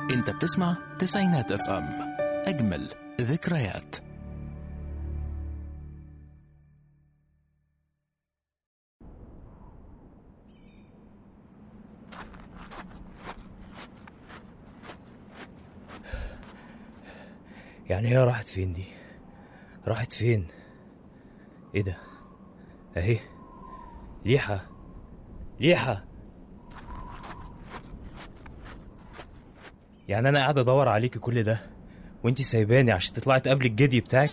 انت بتسمع تسعينات اف ام اجمل ذكريات يعني هي راحت فين دي راحت فين ايه ده اهي ليحة ليحة يعني انا قاعد ادور عليكي كل ده وانتي سايباني عشان تطلعي تقابلي الجدي بتاعك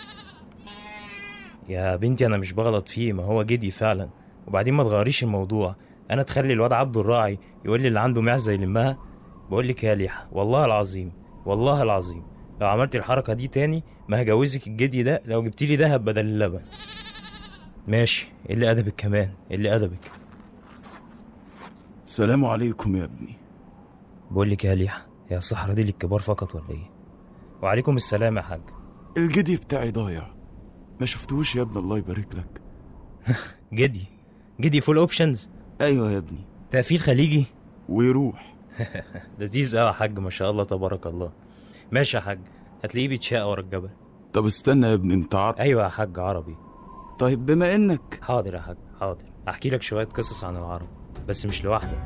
يا بنتي انا مش بغلط فيه ما هو جدي فعلا وبعدين ما تغيريش الموضوع انا تخلي الواد عبد الراعي يقول لي اللي عنده معزه يلمها بقول لك يا ليحة والله العظيم والله العظيم لو عملت الحركه دي تاني ما هجوزك الجدي ده لو جبت لي دهب بدل اللبن ماشي إيه اللي ادبك كمان إيه اللي ادبك السلام عليكم يا ابني بقول لك يا ليحة يا الصحراء دي للكبار فقط ولا ايه وعليكم السلام يا حاج الجدي بتاعي ضايع ما شفتوش يا ابني الله يبارك لك جدي جدي فول اوبشنز ايوه يا ابني تقفيل خليجي ويروح لذيذ قوي يا حاج ما شاء الله تبارك الله ماشي يا حاج هتلاقيه بيتشاق ورا الجبل طب استنى يا ابني انت عارف ايوه يا حاج عربي طيب بما انك حاضر يا حاج حاضر احكي لك شويه قصص عن العرب بس مش لوحدك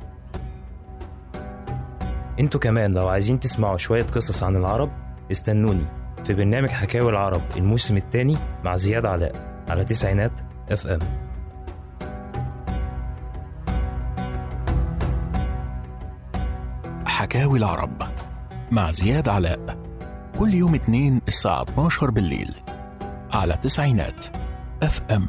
انتوا كمان لو عايزين تسمعوا شويه قصص عن العرب استنوني في برنامج حكاوي العرب الموسم الثاني مع زياد علاء على تسعينات اف ام حكاوي العرب مع زياد علاء كل يوم اثنين الساعة 12 بالليل على تسعينات اف ام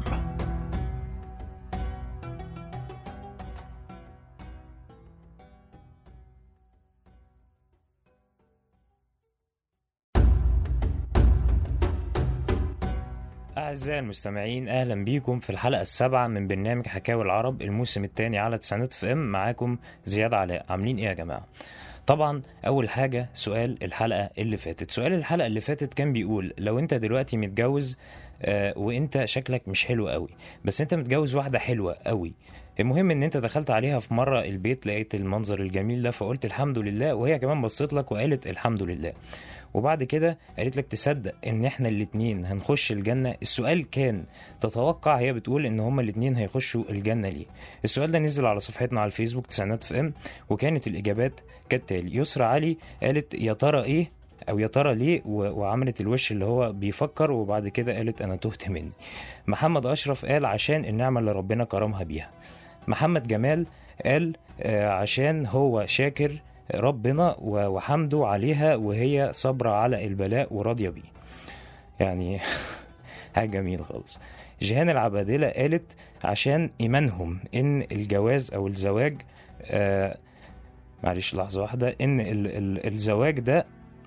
أعزائي المستمعين أهلا بيكم في الحلقة السابعة من برنامج حكاوي العرب الموسم الثاني على تسعينات اف ام معاكم زياد علاء عاملين إيه يا جماعة؟ طبعا أول حاجة سؤال الحلقة اللي فاتت سؤال الحلقة اللي فاتت كان بيقول لو أنت دلوقتي متجوز آه وأنت شكلك مش حلو قوي بس أنت متجوز واحدة حلوة قوي المهم ان انت دخلت عليها في مره البيت لقيت المنظر الجميل ده فقلت الحمد لله وهي كمان بصيت لك وقالت الحمد لله وبعد كده قالت لك تصدق ان احنا الاتنين هنخش الجنة السؤال كان تتوقع هي بتقول ان هما الاتنين هيخشوا الجنة ليه السؤال ده نزل على صفحتنا على الفيسبوك تسعينات في ام وكانت الاجابات كالتالي يسرى علي قالت يا ترى ايه او يا ترى ليه و- وعملت الوش اللي هو بيفكر وبعد كده قالت انا تهت مني محمد اشرف قال عشان النعمة اللي ربنا كرمها بيها محمد جمال قال آه، عشان هو شاكر ربنا و- وحمده عليها وهي صابرة على البلاء وراضية بيه يعني حاجة جميلة خالص جيهان العبادلة قالت عشان إيمانهم إن الجواز أو الزواج آه معلش لحظة واحدة إن ال ال الزواج ده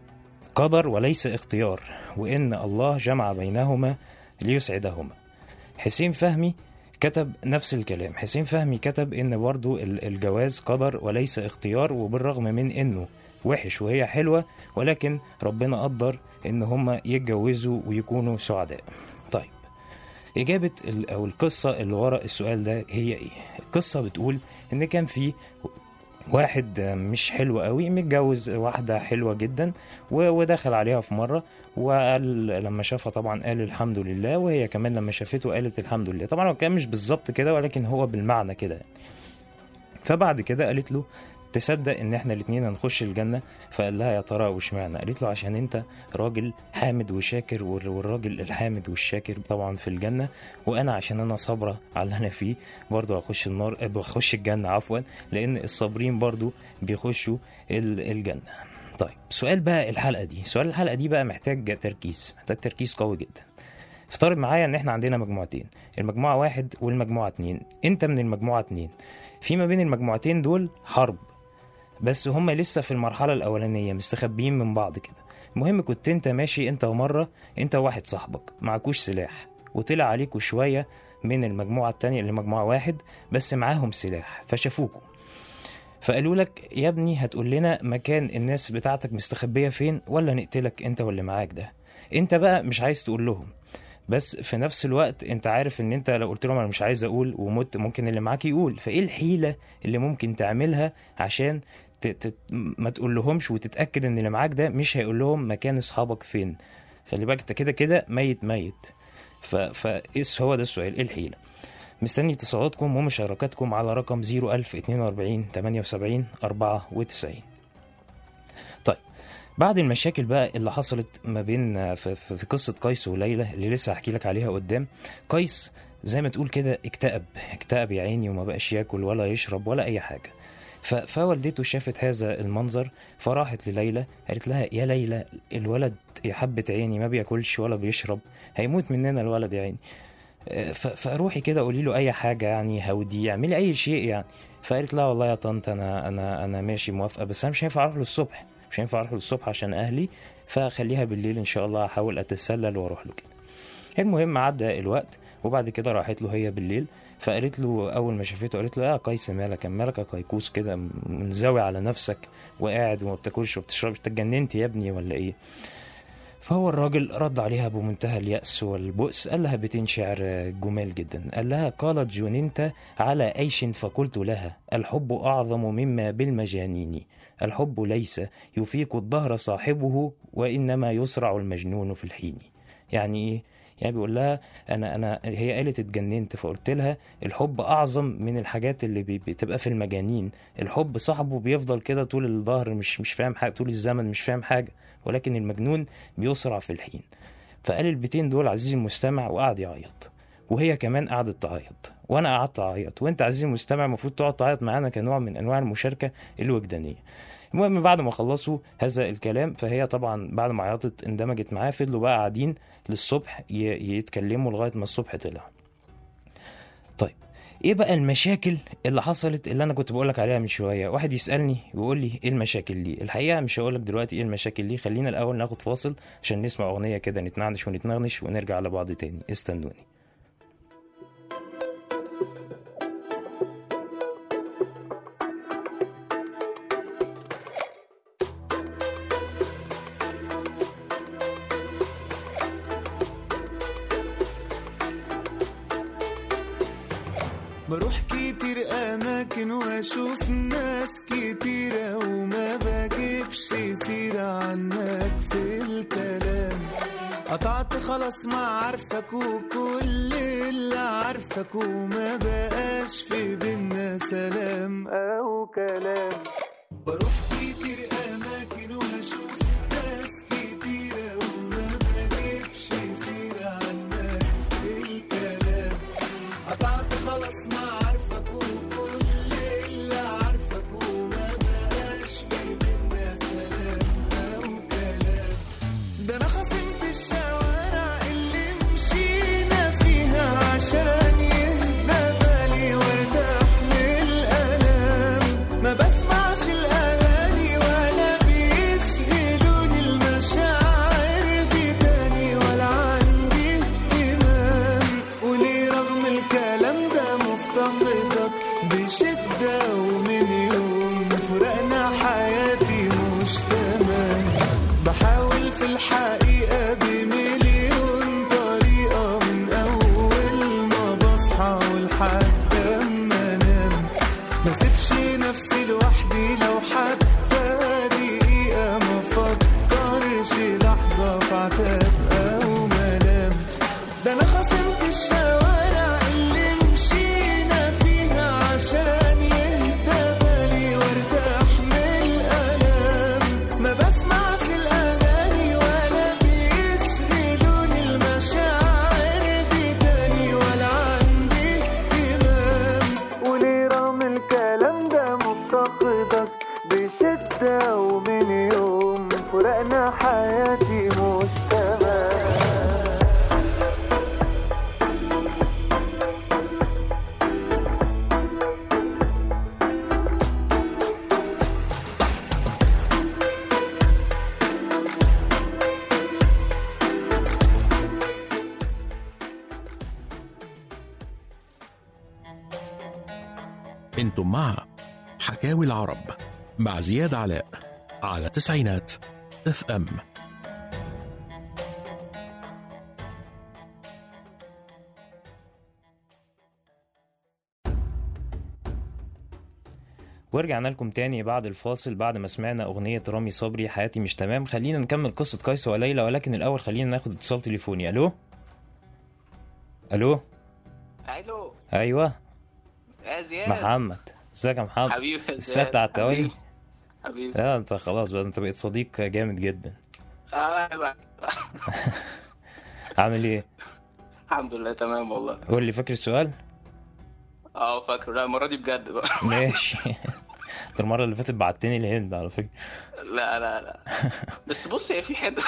قدر وليس اختيار وإن الله جمع بينهما ليسعدهما حسين فهمي كتب نفس الكلام حسين فهمي كتب ان برضو ال- الجواز قدر وليس اختيار وبالرغم من انه وحش وهي حلوة ولكن ربنا قدر ان هما يتجوزوا ويكونوا سعداء طيب إجابة ال- أو القصة اللي ورا السؤال ده هي إيه؟ القصة بتقول إن كان في واحد مش حلو قوي متجوز واحدة حلوة جدا و- ودخل عليها في مرة وقال لما شافها طبعا قال الحمد لله وهي كمان لما شافته قالت الحمد لله طبعا هو كان مش بالظبط كده ولكن هو بالمعنى كده فبعد كده قالت له تصدق ان احنا الاتنين هنخش الجنة فقال لها يا ترى واشمعنى قالت له عشان انت راجل حامد وشاكر وال- والراجل الحامد والشاكر طبعا في الجنة وانا عشان انا صابرة على اللي انا فيه برضو هخش النار آه، بخش الجنة عفوا لان الصابرين برضو بيخشوا ال- الجنة طيب سؤال بقى الحلقة دي سؤال الحلقة دي بقى محتاج تركيز محتاج تركيز قوي جدا افترض معايا ان احنا عندنا مجموعتين المجموعة واحد والمجموعة اتنين انت من المجموعة اتنين في ما بين المجموعتين دول حرب بس هما لسه في المرحلة الأولانية مستخبيين من بعض كده المهم كنت انت ماشي انت ومرة انت وواحد صاحبك معكوش سلاح وطلع عليكوا شوية من المجموعة التانية اللي مجموعة واحد بس معاهم سلاح فشافوكوا فقالوا لك يا ابني هتقول لنا مكان الناس بتاعتك مستخبية فين ولا نقتلك انت واللي معاك ده انت بقى مش عايز تقول لهم بس في نفس الوقت انت عارف ان انت لو قلت لهم انا مش عايز اقول ومت ممكن اللي معاك يقول فايه الحيلة اللي ممكن تعملها عشان ت... ت... ما تقول لهمش وتتاكد ان اللي معاك ده مش هيقول لهم مكان اصحابك فين خلي بالك انت كده كده ميت ميت ف... فايس هو ده السؤال ايه الحيله مستني اتصالاتكم ومشاركاتكم على رقم 01042 78 94 طيب بعد المشاكل بقى اللي حصلت ما بين في, في في قصة قيس وليلى اللي لسه هحكي لك عليها قدام قيس زي ما تقول كده اكتئب اكتئب يا عيني وما بقاش ياكل ولا يشرب ولا اي حاجة ف- فوالدته شافت هذا المنظر فراحت لليلى قالت لها يا ليلى الولد يا حبة عيني ما بياكلش ولا بيشرب هيموت مننا الولد يا عيني ف- فروحي كده قولي له اي حاجه يعني هوديه اعملي اي شيء يعني فقالت لا والله يا طنط انا انا انا ماشي موافقه بس انا مش هينفع اروح له الصبح مش هينفع اروح له الصبح عشان اهلي فخليها بالليل ان شاء الله هحاول اتسلل واروح له كده المهم عدى الوقت وبعد كده راحت له هي بالليل فقالت له اول ما شافته قالت له يا قيس مالك مالك يا قيكوس كده منزوي على نفسك وقاعد وما بتاكلش وما بتشربش انت اتجننت يا ابني ولا ايه فهو الراجل رد عليها بمنتهى اليأس والبؤس قال لها بيتين شعر جمال جدا قال لها قالت جننت على عيش فقلت لها الحب أعظم مما بالمجانين الحب ليس يفيق الدهر صاحبه وإنما يسرع المجنون في الحين يعني إيه؟ يعني بيقول لها انا انا هي قالت اتجننت فقلت لها الحب اعظم من الحاجات اللي بي- بتبقى في المجانين الحب صاحبه بيفضل كده طول الظهر مش مش فاهم حاجه طول الزمن مش فاهم حاجه ولكن المجنون بيسرع في الحين فقال البيتين دول عزيزي المستمع وقعد يعيط وهي كمان قعدت تعيط وانا قعدت اعيط وانت عزيزي المستمع المفروض تقعد تعيط معانا كنوع من انواع المشاركه الوجدانيه المهم بعد ما خلصوا هذا الكلام فهي طبعا بعد ما عيطت اندمجت معاه فضلوا بقى قاعدين للصبح ي- يتكلموا لغايه ما الصبح طلع طيب ايه بقى المشاكل اللي حصلت اللي انا كنت بقولك عليها من شويه واحد يسالني ويقول لي ايه المشاكل دي الحقيقه مش هقولك دلوقتي ايه المشاكل دي خلينا الاول ناخد فاصل عشان نسمع اغنيه كده نتنعنش ونتنغنش ونرجع لبعض تاني استنوني بروح كتير أماكن وأشوف ناس كتيرة وما بجيبش سيرة عنك في الكلام قطعت خلاص ما عارفك وكل اللي عارفك وما بقاش في بينا سلام أو كلام بروح كتير أماكن وأشوف ناس كتيرة وما بجيبش سيرة عنك في الكلام قطعت خلاص ما عارفك وكل اللي عارفك وما بقاش في بينا سلام أو كلام ده أنا خصمت الشوارع اللي مشينا فيها عشان يهدى بالي وارتاح من الألام ما بسمعش الأغاني ولا بيشغلوني المشاعر دي تاني ولا عندي اهتمام وليه رغم الكلام ده مفتقدك بشدة ومن يوم فرقنا حياتي مش تمام بحاول في الحقيقة بمليون طريقة من أول ما بصحى ولحد أما أنام ما سيبش نفسي لوحدي لو حتى دقيقة ما فكرش لحظة في عتاب أو ملام ده أنا خصمت الشوارع اللي مشينا فيها عشان يهدى بالي وارتاح من الألام ما بسمعش الأغاني ولا بيشغلوني المشاعر دي تاني ولا عندي اهتمام وليه رغم الكلام ده مفتقدك بشدة ومن يوم فرقنا حياتي مش تمام انتم مع حكاوي العرب مع زياد علاء على تسعينات اف ام ورجعنا لكم تاني بعد الفاصل بعد ما سمعنا أغنية رامي صبري حياتي مش تمام خلينا نكمل قصة قيس وليلى ولكن الأول خلينا ناخد اتصال تليفوني ألو ألو الو أيوه يا زياد محمد ازيك يا محمد حبيبي يا الست زياد. على التوالي حبيبي. حبيبي لا انت خلاص بقى انت بقيت صديق جامد جدا آه، بقى. عامل ايه الحمد لله تمام والله قول لي فاكر السؤال اه فاكره لا المره دي بجد بقى ماشي انت المره اللي فاتت بعتني الهند على فكره لا لا لا بس بص هي في حته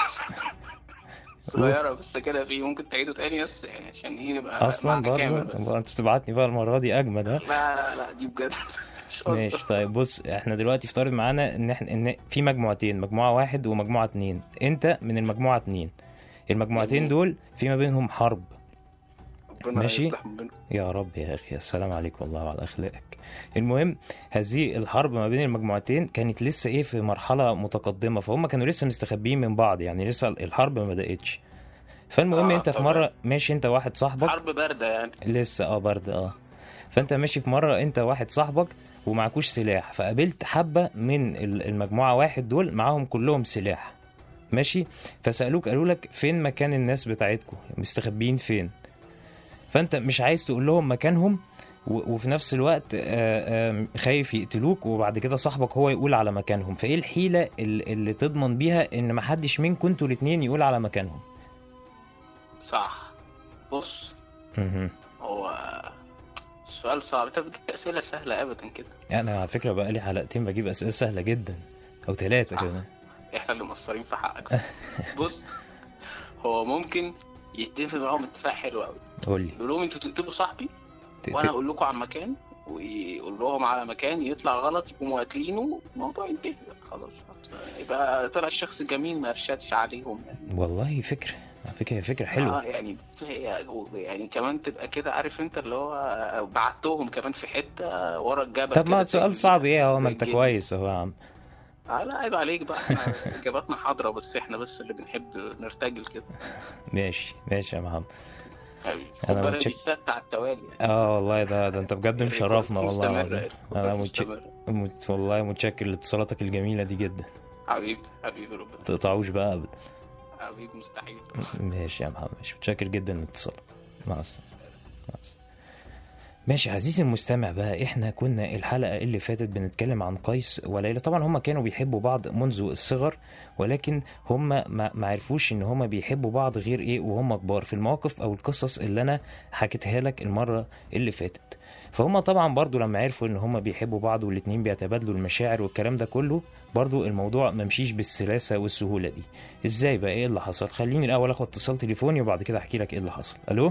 صغيره بس كده في ممكن تعيده تاني بس يعني عشان ايه نبقى اصلا معنى كامل بس. برضه انت بتبعتني بقى المره دي اجمد ها لا لا لا دي بجد مش قصدي. ماشي طيب بص احنا دلوقتي افترض معانا ان احنا ان في مجموعتين مجموعه واحد ومجموعه اتنين انت من المجموعه اتنين المجموعتين جميل. دول في ما بينهم حرب ربنا ماشي. يصلح من بينهم يا رب يا اخي السلام عليكم والله وعلى اخلاقك المهم هذه الحرب ما بين المجموعتين كانت لسه ايه في مرحله متقدمه فهم كانوا لسه مستخبيين من بعض يعني لسه الحرب ما بداتش فالمهم آه، انت في طبعا. مره ماشي انت واحد صاحبك حرب بارده يعني لسه اه برد اه فانت ماشي في مره انت واحد صاحبك ومعكوش سلاح فقابلت حبه من ال- المجموعه واحد دول معاهم كلهم سلاح ماشي فسالوك قالوا لك فين مكان الناس بتاعتكم مستخبيين فين فانت مش عايز تقول لهم مكانهم و- وفي نفس الوقت آه، آه، خايف يقتلوك وبعد كده صاحبك هو يقول على مكانهم فايه الحيله اللي اللي تضمن بيها ان محدش منكم انتوا الاتنين يقول على مكانهم صح بص مهم. هو السؤال صعب انت بتجيب اسئله سهله ابدا كده انا على فكره بقى لي حلقتين بجيب اسئله سهله جدا او ثلاثه آه. كمان احنا اللي مقصرين في حقك بص هو ممكن يتفق معاهم اتفاق حلو قوي قول لي يقول لهم انتوا تقتلوا صاحبي ت- وانا ت- اقول لكم على مكان ويقول لهم على مكان يطلع غلط يقوموا قاتلينه الموضوع ينتهي بقى خلاص يبقى طلع الشخص جميل ما ارشدش عليهم يعني والله فكره على فكره هي فكره حلوه اه يعني يعني كمان تبقى كده عارف انت اللي هو بعتهم كمان في حته ورا الجبل طب ما كده سؤال زي- صعب ايه اهو ما زي انت الجن. كويس اهو يا عم آه لا عيب عليك بقى احنا اجاباتنا حاضره بس احنا بس اللي بنحب نرتجل كده ماشي ماشي يا محمد حبيبي أنا خد بالك متشك- دي الست على التوالي يعني اه والله ده ده انت بجد مشرفنا والله مستمرة العظيم يعني. انا خد متش... مستمرة. مت... والله متشكر لاتصالاتك الجميله دي جدا حبيبي حبيبي ربنا ما تقطعوش بقى ابدا حبيبي مستحيل ماشي يا محمد ماشي متشكر جدا لاتصالك مع السلامه مع السلامه ماشي عزيزي المستمع بقى احنا كنا الحلقة اللي فاتت بنتكلم عن قيس وليلى طبعا هما كانوا بيحبوا بعض منذ الصغر ولكن هما ما ما عرفوش ان هما بيحبوا بعض غير ايه وهم كبار في المواقف او القصص اللي انا حكيتها لك المرة اللي فاتت فهم طبعا برضو لما عرفوا ان هما بيحبوا بعض والاتنين بيتبادلوا المشاعر والكلام ده كله برضو الموضوع ممشيش بالسلاسة والسهولة دي ازاي بقى ايه اللي حصل خليني الاول اخد اتصال تليفوني وبعد كده احكي لك ايه اللي حصل الو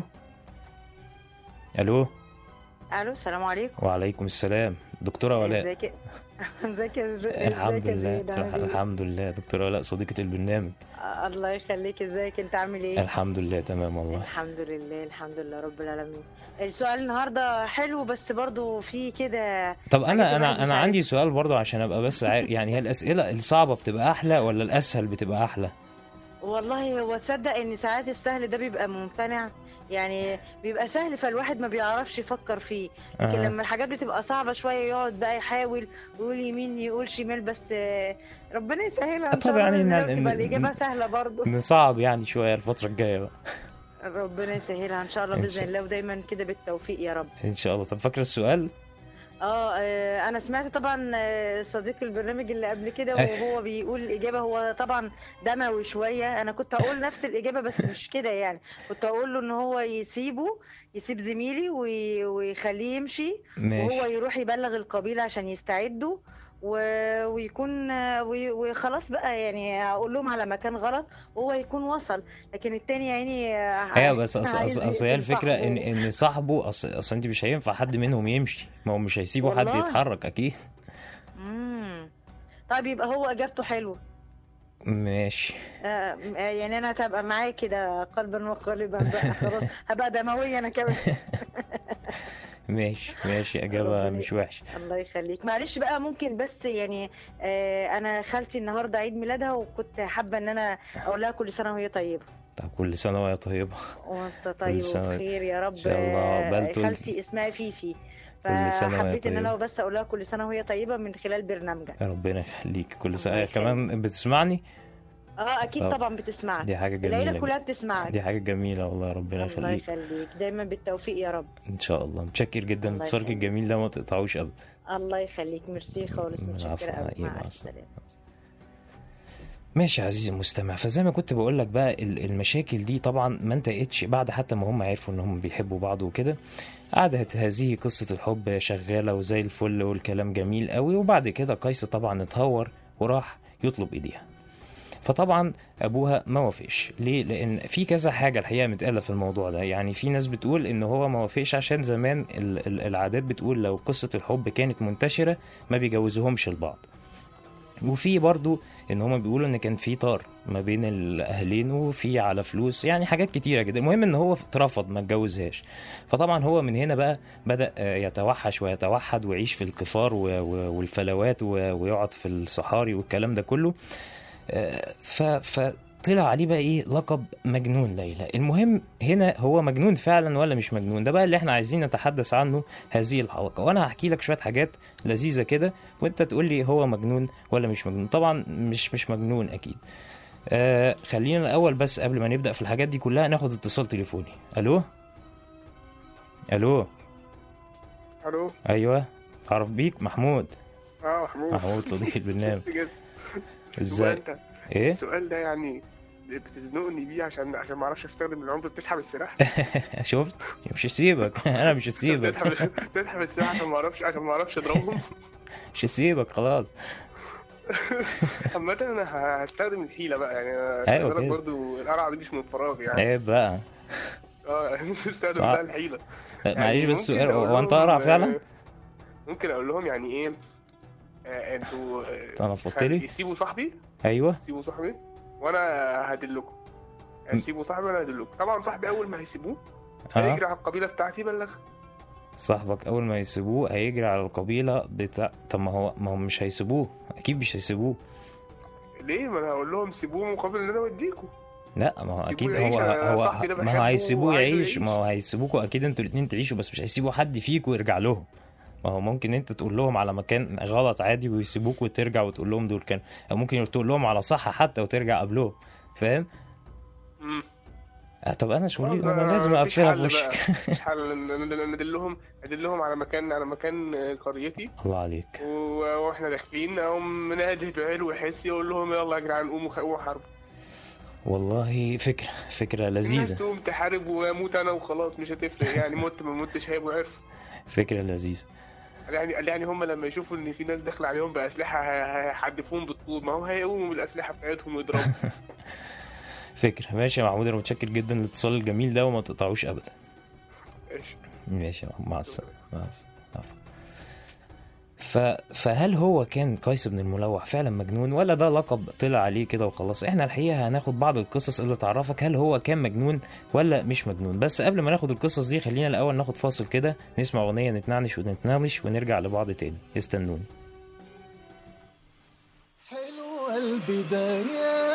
الو الو السلام عليكم وعليكم السلام دكتورة ولاء ازيك ازيك يا ز- الحمد ازيك يا لله زياد عامل ايه؟ الحمد لله دكتورة ولاء صديقة البرنامج آه، الله يخليك ازيك انت عامل ايه الحمد لله تمام والله الحمد لله الحمد لله رب العالمين السؤال النهارده حلو بس برضو في كده طب حاجات انا انا الواحد مش انا عارف. عندي سؤال برضو عشان ابقى بس عارف يعني هي الاسئله الصعبه بتبقى احلى ولا الاسهل بتبقى احلى والله هو تصدق ان ساعات السهل ده بيبقى ممتنع يعني بيبقى سهل فالواحد ما بيعرفش يفكر فيه لكن آه. لما الحاجات بتبقى صعبة شوية يقعد بقى يحاول ويقول يمين يقول شمال بس آه، ربنا يسهلها ان شاء طب الله يعني بإذن الله ن- وتبقى ن- الإجابة ن- سهلة برضو نصعب يعني شويه الفتره الجايه بقى ربنا يسهلها ان شاء الله إن باذن شاء- الله ودايما كده بالتوفيق يا رب ان شاء الله طب فاكره السؤال اه آه، انا سمعت طبعا آه، صديق البرنامج اللي قبل كده أي. وهو بيقول الاجابه هو طبعا دموي شويه انا كنت هقول نفس الاجابه بس مش كده يعني كنت هقول له ان هو يسيبه يسيب زميلي وي- ويخليه يمشي وهو ماشي يروح يبلغ القبيله عشان يستعدوا و- ويكون وي- وخلاص بقى يعني اقول لهم على مكان غلط وهو يكون وصل لكن التاني يعني ايوه بس اصل عايز اصل أصل هي يقتل الفكره ان صاحبه. ان صاحبه اصل اصل انت مش هينفع حد منهم يمشي ما هو مش هيسيبوا حد والله. يتحرك اكيد امم طيب يبقى هو اجابته حلوه ماشي آه، آه، يعني انا هتبقى معاك كده قلبا وقالبا بقى خلاص هبقى دموية انا كمان ماشي ماشي اجابه ربنا مش وحشه الله يخليك معلش بقى ممكن بس يعني آه، انا خالتي النهارده عيد ميلادها وكنت حابه ان انا اقول لها كل سنه وهي طيبه طب كل سنه وهي طيبه وانت طيب سنة وبخير يا رب إن شاء الله آه، عقبال طول- خالتي اسمها فيفي كل سنة وهي فحبيت ان انا طيبة. بس اقول لها كل سنه وهي طيبه من خلال برنامجك ربنا يخليك كل سنة الله كمان بتسمعني اه اكيد طب، طبعا بتسمعك دي حاجة العيله جميلة كلها جدا. بتسمعك دي حاجة جميلة والله ربنا الله يخليك يخليك دايما بالتوفيق يا رب ان شاء الله متشكر جدا الله اتصالك يخليك. الجميل ده ما تقطعوش ابدا الله يخليك ميرسي خالص العفو، متشكره قوي إيه، مع مع الف السلامة. سلامه ماشي يا عزيزي المستمع فزي ما كنت بقول لك بقى ال- المشاكل دي طبعا ما انتهتش بعد حتى ما هم عرفوا ان هم بيحبوا بعض وكده قعدت هذه قصة الحب شغالة وزي الفل والكلام جميل قوي وبعد كده قيس طبعا اتهور وراح يطلب ايديها فطبعا ابوها ما وافقش ليه لان في كذا حاجه الحقيقه متقاله في الموضوع ده يعني في ناس بتقول ان هو ما وافقش عشان زمان ال- ال- العادات بتقول لو قصه الحب كانت منتشره ما بيجوزوهمش لبعض وفي برضو ان هما بيقولوا ان كان في طار ما بين الاهلين وفي على فلوس يعني حاجات كتيره كده المهم ان هو اترفض ما اتجوزهاش فطبعا هو من هنا بقى بدا آه، يتوحش ويتوحد ويعيش في الكفار و- و- والفلوات و- ويقعد في الصحاري والكلام ده كله آه، ف فطلع عليه بقى ايه لقب مجنون ليلى المهم هنا هو مجنون فعلا ولا مش مجنون ده بقى اللي احنا عايزين نتحدث عنه هذه الحلقه وانا هحكي لك شويه حاجات لذيذه كده وانت تقول لي هو مجنون ولا مش مجنون طبعا مش مش مجنون اكيد آه خلينا الاول بس قبل ما نبدا في الحاجات دي كلها ناخد اتصال تليفوني الو الو الو ايوه اعرف بيك محمود اه محمود محمود صديق البرنامج بجد ازاي انت ايه السؤال ده يعني بتزنقني بيه عشان عشان ما اعرفش استخدم العنف بتسحب السلاح شفت مش هسيبك انا مش هسيبك بتسحب بتسحب السلاح عشان ما اعرفش عشان ما اعرفش اضربهم مش هسيبك خلاص عامة انا ه- هستخدم الحيلة بقى يعني أنا أيوة خلي بالك كده. برضو القرعة دي مش من فراغ يعني عيب بقى اه يعني استخدم آه. بقى الحيلة معلش يعني بس ممكن سؤال أقول هو انت لهم، قرع آه، فعلا؟ ممكن اقول لهم يعني ايه آه، انتوا آه، انا فضت لي سيبوا صاحبي ايوه سيبوا صاحبي وانا هدلكم يعني سيبوا صاحبي وانا هدلكم طبعا صاحبي اول ما هيسيبوه اه هيجري على القبيله بتاعتي يبلغ صاحبك اول ما يسيبوه هيجري على القبيله بتاع طب ما هو ما هم مش هيسيبوه اكيد مش هيسيبوه ليه ما انا هقول لهم سيبوه مقابل ان انا اوديكم لا ما هو اكيد سيبوه يعيش، هو أنا هو صاحبي ده ما هو بحبه هيسيبوه وعايزه يعيش ما يعيش. هو هيسيبوكوا اكيد انتوا الاتنين تعيشوا بس مش هيسيبوا حد فيكوا يرجع لهم ما هو ممكن انت تقول لهم على مكان غلط عادي ويسيبوك وترجع وتقول لهم دول كانوا او ممكن تقول لهم على صح حتى وترجع قبلهم فاهم مم. آه طب انا شغلي خلاص انا بقى، لازم مفيش اقفلها في حل بقى. وشك مفيش حل إن- إن- إن ادلهم ادلهم على مكان على مكان آه، قريتي الله عليك و- واحنا داخلين اقوم منادي بعلو وحسي اقول لهم يلا يا جدعان قوموا خ- قوموا حاربوا والله فكره فكره الناس لذيذه تقوم تحارب واموت انا وخلاص مش هتفرق يعني مت ما متش هيبقوا عرفوا فكره لذيذه يعني قال يعني هم لما يشوفوا ان في ناس داخله عليهم باسلحه ه- هيحدفوهم بالطول ما هو هيقوموا بالاسلحه بتاعتهم ويضربوا فكره ماشي يا محمود انا متشكر جدا للاتصال الجميل ده وما تقطعوش ابدا إيش؟ ماشي يا محمود، مع السلامه مع السلامه عفوا. ف... فهل هو كان قيس بن الملوح فعلا مجنون ولا ده لقب طلع عليه كده وخلاص احنا الحقيقه هناخد بعض القصص اللي تعرفك هل هو كان مجنون ولا مش مجنون بس قبل ما ناخد القصص دي خلينا الاول ناخد فاصل كده نسمع اغنيه نتنعنش ونتناقش ونرجع لبعض تاني استنوني حلوة البدايات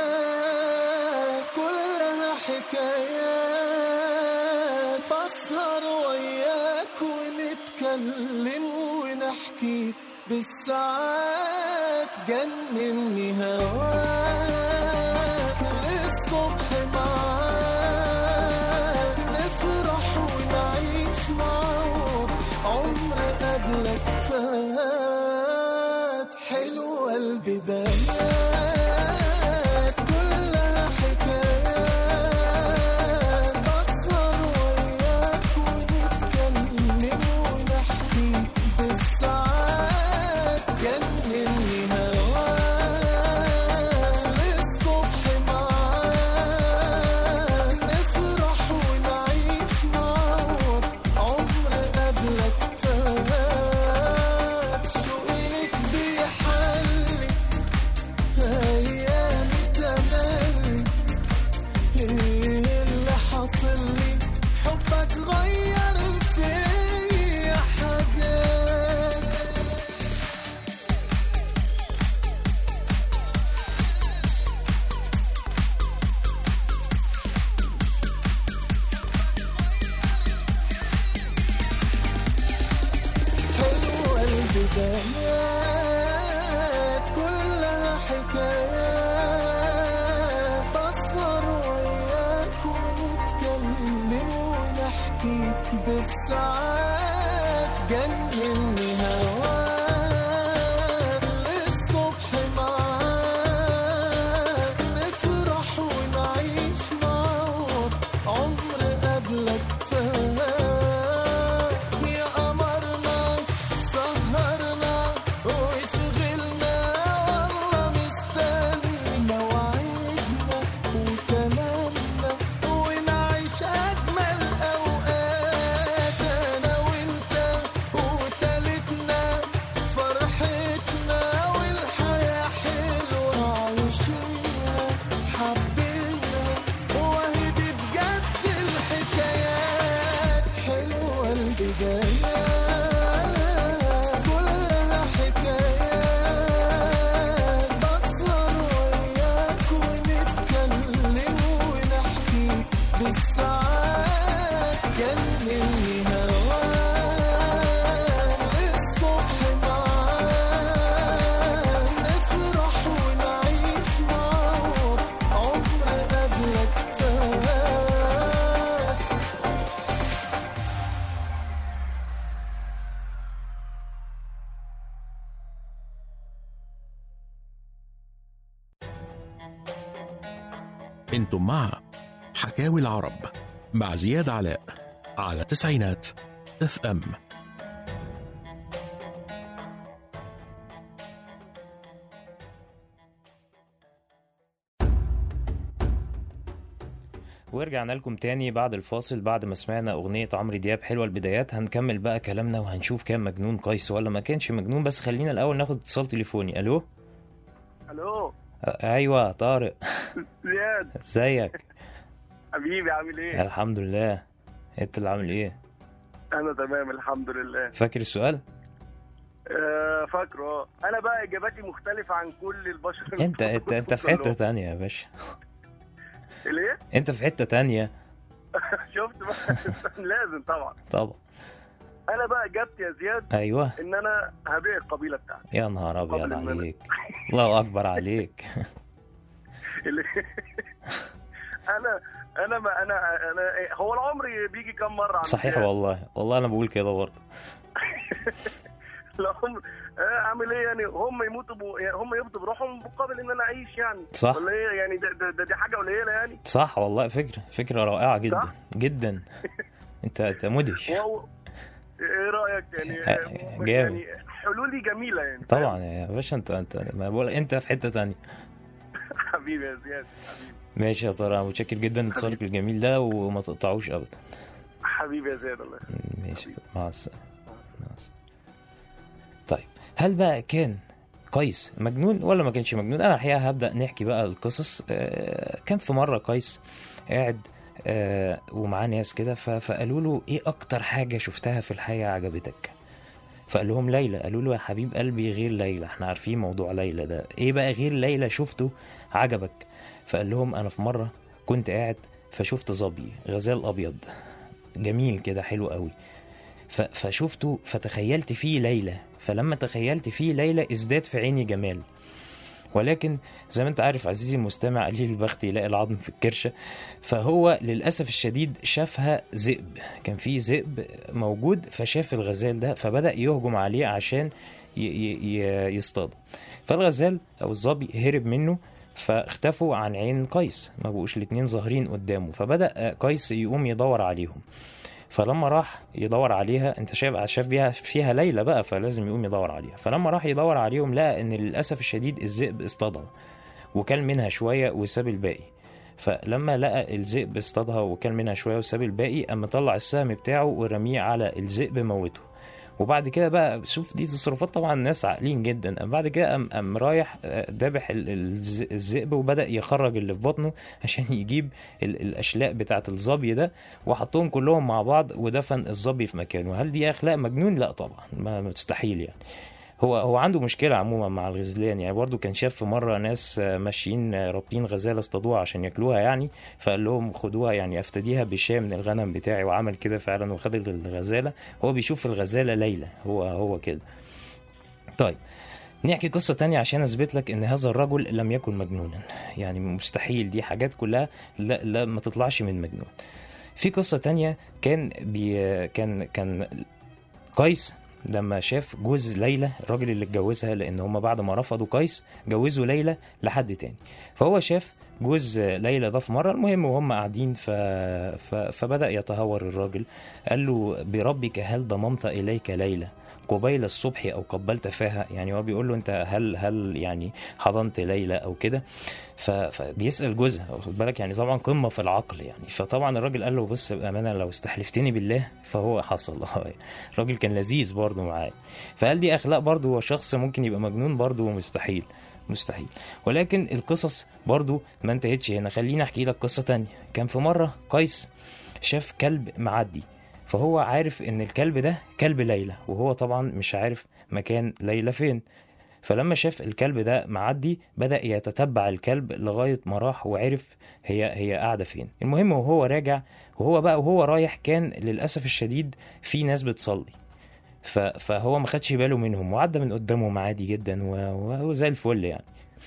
كلها حكايات أسهر وياك ونتكلم ونحكي بالساعات جنني هواك للصبح معاك نفرح ونعيش معاك عمر قبلك فات حلوة البدايات كلها حكايات أسهر وياك ونتكلم ونحكي بالساعات جنني هواك للصبح معاك نفرح ونعيش معاك عمر قبلك فات شوقك بيحلي بدايات كلها حكايات بسهر وياك ونتكلم ونحكي بالساعات جنني هواك للصبح معاك نفرح ونعيش معاك عمر قبلك فات يا قمرنا سهرنا وشغلنا والله مستنى مواعيدنا وكلامنا ونعيش أجمل أوقات أنا وأنت وتالتنا فرحتنا والحياة حلوة عايشينها حبينا وهي دي بجد الحكايات حلوة البدايات كلها حكايات بسهر وياك ونتكلم ونحكي بالساعات جنني هواك للصبح معاك نفرح ونعيش معاك عمر قبلك فات انتم مع حكاوي العرب مع زياد علاء على تسعينات اف ام ورجعنا لكم تاني بعد الفاصل بعد ما سمعنا أغنية عمرو دياب حلوة البدايات هنكمل بقى كلامنا وهنشوف كان مجنون قيس ولا ما كانش مجنون بس خلينا الأول ناخد اتصال تليفوني ألو الو أ- أيوة طارق زياد ازيك حبيبي عامل ايه؟ الحمد لله انت اللي عامل ايه انا تمام الحمد لله فاكر السؤال آه فاكره اه انا بقى اجاباتي مختلفه عن كل البشر اللي انت انت انت في حتة تانية يا باشا ليه؟ انت في حتة تانية شفت بقى لازم طبعا طبعا انا بقى اجابتي يا زياد ايوه ان انا هبيع القبيله بتاعتي يا نهار ابيض قبل إن أنا- عليك الله اكبر عليك اللي- انا انا ما انا انا هو العمر بيجي كم مره عم صحيح زياد؟ والله والله انا بقول كده برضه العمر آه، اعمل ايه يعني هم يموتوا بو... يعني هم يموتوا بروحهم مقابل ان انا اعيش يعني صح. ولا ايه يعني ده, ده, ده دي حاجه قليله يعني صح والله فكرة فكرة رائعة جدا صح؟ جدا انت انت مدهش واو ايه رايك يعني آه، جامد. يعني حلولي جميله يعني طبعا يا باشا انت انت ما بقول انت في حتة تانية حبيبي يا زياد حبيبي ماشي يا ترى متشكر جدا لاتصالك الجميل ده وما تقطعوش ابدا حبيبي يا زياد الله يخليك. ماشي مع السلامة مع السلامة. طيب هل بقى كان قيس مجنون ولا ما كانش مجنون انا الحقيقه هبدا نحكي بقى القصص آه، كان في مره قيس قاعد آه، ومعاه ناس كده ف- فقالوا له ايه اكتر حاجه شفتها في الحياه عجبتك فقال لهم ليلى قالوا له يا حبيب قلبي غير ليلى احنا عارفين موضوع ليلى ده ايه بقى غير ليلى شفته عجبك فقال لهم انا في مره كنت قاعد فشفت ظبي غزال ابيض جميل كده حلو قوي ف- فشفته فتخيلت فيه ليلى فلما تخيلت فيه ليلى ازداد في عيني جمال ولكن زي ما انت عارف عزيزي المستمع قليل البخت يلاقي العظم في الكرشه فهو للاسف الشديد شافها ذئب كان في ذئب موجود فشاف الغزال ده فبدا يهجم عليه عشان ي- ي- ي- يصطاده فالغزال او الظبي هرب منه فاختفوا عن عين قيس ما بقوش الاتنين ظاهرين قدامه فبدا قيس يقوم يدور عليهم فلما راح يدور عليها انت شايف شاف بيها فيها ليلى بقى فلازم يقوم يدور عليها فلما راح يدور عليهم لقى ان للاسف الشديد الذئب اصطادها وكل منها شويه وساب الباقي فلما لقى الذئب اصطادها وكل منها شويه وساب الباقي قام مطلع السهم بتاعه ورميه على الذئب موته وبعد كده بقى شوف دي تصرفات طبعا ناس عاقلين جدا قام بعد كده قام قام رايح آه، ذابح ال- الز- الذئب وبدا يخرج اللي في بطنه عشان يجيب ال- الاشلاء بتاعه الظبي ده وحطهم كلهم مع بعض ودفن الظبي في مكانه هل دي اخلاق مجنون لا طبعا ما مستحيل يعني هو هو عنده مشكله عموما مع الغزلان يعني برضه كان شاف في مره ناس آه، ماشيين آه، رابطين غزاله اصطادوها عشان ياكلوها يعني فقال لهم خدوها يعني افتديها بشاة من الغنم بتاعي وعمل كده فعلا وخد الغزاله هو بيشوف الغزاله ليلى هو هو كده طيب نحكي قصة تانية عشان أثبت لك إن هذا الرجل لم يكن مجنونا يعني مستحيل دي حاجات كلها لا, لا ما تطلعش من مجنون في قصة تانية كان بي كان كان قيس لما شاف جوز ليلى الراجل اللي اتجوزها لان هم بعد ما رفضوا قيس جوزوا ليلى لحد تاني فهو شاف جوز ليلى ده في مره المهم وهم قاعدين ف... ف... فبدا يتهور الراجل قال له بربك هل ضممت اليك ليلى قبيل الصبح او قبلت فاها يعني هو بيقول له انت هل هل يعني حضنت ليلى او كده ف- فبيسال جوزها واخد بالك يعني طبعا قمه في العقل يعني فطبعا الراجل قال له بص بامانه لو استحلفتني بالله فهو حصل الراجل كان لذيذ برضه معاه فقال دي اخلاق برضه هو شخص ممكن يبقى مجنون برضه مستحيل مستحيل ولكن القصص برضو ما انتهتش هنا خليني احكي لك قصة تانية كان في مرة قيس شاف كلب معدي فهو عارف ان الكلب ده كلب ليلى وهو طبعا مش عارف مكان ليلى فين فلما شاف الكلب ده معدي بدأ يتتبع الكلب لغاية ما راح وعرف هي هي قاعدة فين المهم وهو راجع وهو بقى وهو رايح كان للأسف الشديد في ناس بتصلي ف- فهو ما خدش باله منهم وعدى من قدامهم عادي جدا و- و- وزي الفل يعني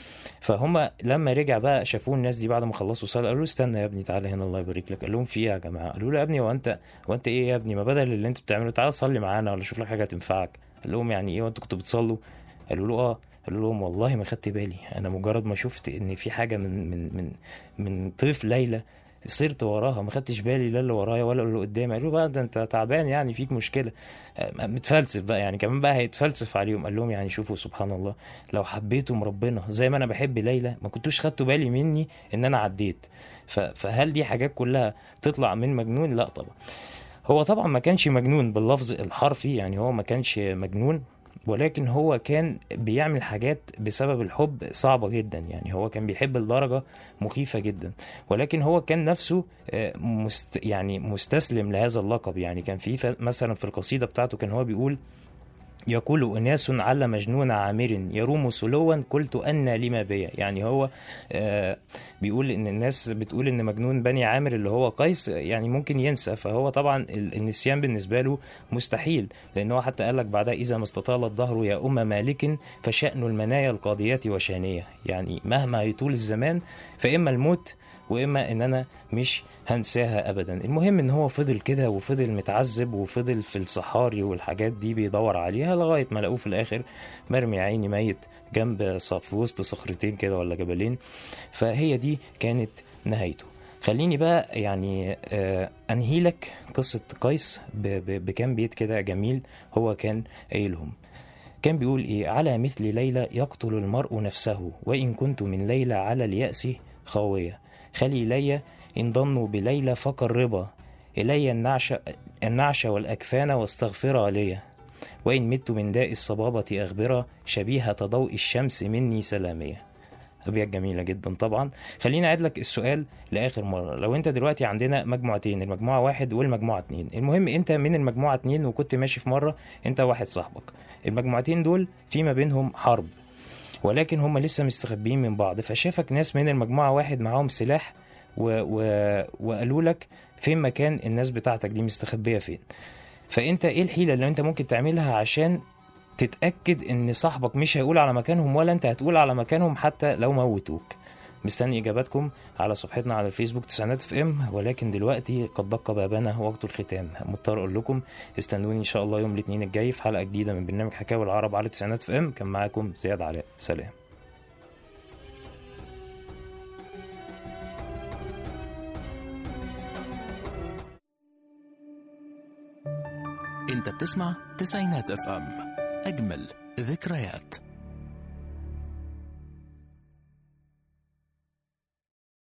فهم لما رجع بقى شافوه الناس دي بعد ما خلصوا صلاه قالوا له استنى يا ابني تعالى هنا الله يبارك لك قال لهم في ايه يا جماعه قالوا له يا ابني هو انت هو انت ايه يا ابني ما بدل اللي انت بتعمله تعالى صلي معانا ولا شوف لك حاجه تنفعك قال لهم يعني ايه وانتوا كنتوا بتصلوا قالوا له اه قالوا لهم والله ما خدت بالي انا مجرد ما شفت ان في حاجه من من من من طيف ليلى صرت وراها ما خدتش بالي لا اللي ورايا ولا اللي قدامي قالوا بقى ده انت تعبان يعني فيك مشكله آه، متفلسف بقى يعني كمان بقى هيتفلسف عليهم قال لهم يعني شوفوا سبحان الله لو حبيتم ربنا زي ما انا بحب ليلى ما كنتوش خدتوا بالي مني ان انا عديت ف- فهل دي حاجات كلها تطلع من مجنون لا طبعا هو طبعا ما كانش مجنون باللفظ الحرفي يعني هو ما كانش مجنون ولكن هو كان بيعمل حاجات بسبب الحب صعبة جدا يعني هو كان بيحب لدرجة مخيفة جدا ولكن هو كان نفسه آه، مست يعني مستسلم لهذا اللقب يعني كان في ف- مثلا في القصيدة بتاعته كان هو بيقول يقول أناس على مجنون عامر يروم سلوا قلت أن لما بي يعني هو آه، بيقول إن الناس بتقول إن مجنون بني عامر اللي هو قيس يعني ممكن ينسى فهو طبعا ال- النسيان بالنسبة له مستحيل لأن هو حتى قال لك بعدها إذا ما استطال الظهر يا أم مالك فشأن المنايا القاضيات وشانية يعني مهما يطول الزمان فإما الموت واما ان انا مش هنساها ابدا المهم ان هو فضل كده وفضل متعذب وفضل في الصحاري والحاجات دي بيدور عليها لغايه ما لقوه في الاخر مرمي يا عيني ميت جنب ص- في وسط صخرتين كده ولا جبلين فهي دي كانت نهايته خليني بقى يعني آه انهي لك قصه قيس ب- ب- بكام بيت كده جميل هو كان قايلهم كان بيقول ايه على مثل ليلى يقتل المرء نفسه وان كنت من ليلى على اليأس خاوية خلي لي إن ضنوا بليلى فقربا إلي النعش, النعش والأكفان واستغفرا لي وإن مت من داء الصبابة أخبرا شبيهة ضوء الشمس مني سلامية أبيات جميلة جدا طبعا خليني أعيد لك السؤال لآخر مرة لو أنت دلوقتي عندنا مجموعتين المجموعة واحد والمجموعة اتنين المهم أنت من المجموعة اتنين وكنت ماشي في مرة أنت واحد صاحبك المجموعتين دول في ما بينهم حرب ولكن هم لسه مستخبيين من بعض فشافك ناس من المجموعة واحد معاهم سلاح و... و... وقالوا لك فين مكان الناس بتاعتك دي مستخبية فين فانت ايه الحيلة اللي انت ممكن تعملها عشان تتأكد ان صاحبك مش هيقول على مكانهم ولا انت هتقول على مكانهم حتى لو موتوك مستني اجاباتكم على صفحتنا على الفيسبوك تسعينات اف ام ولكن دلوقتي قد دق بابنا وقت الختام مضطر اقول لكم استنوني ان شاء الله يوم الاثنين الجاي في حلقه جديده من برنامج حكاوي العرب على تسعينات اف ام كان معاكم زياد علاء سلام انت بتسمع تسعينات اف ام اجمل ذكريات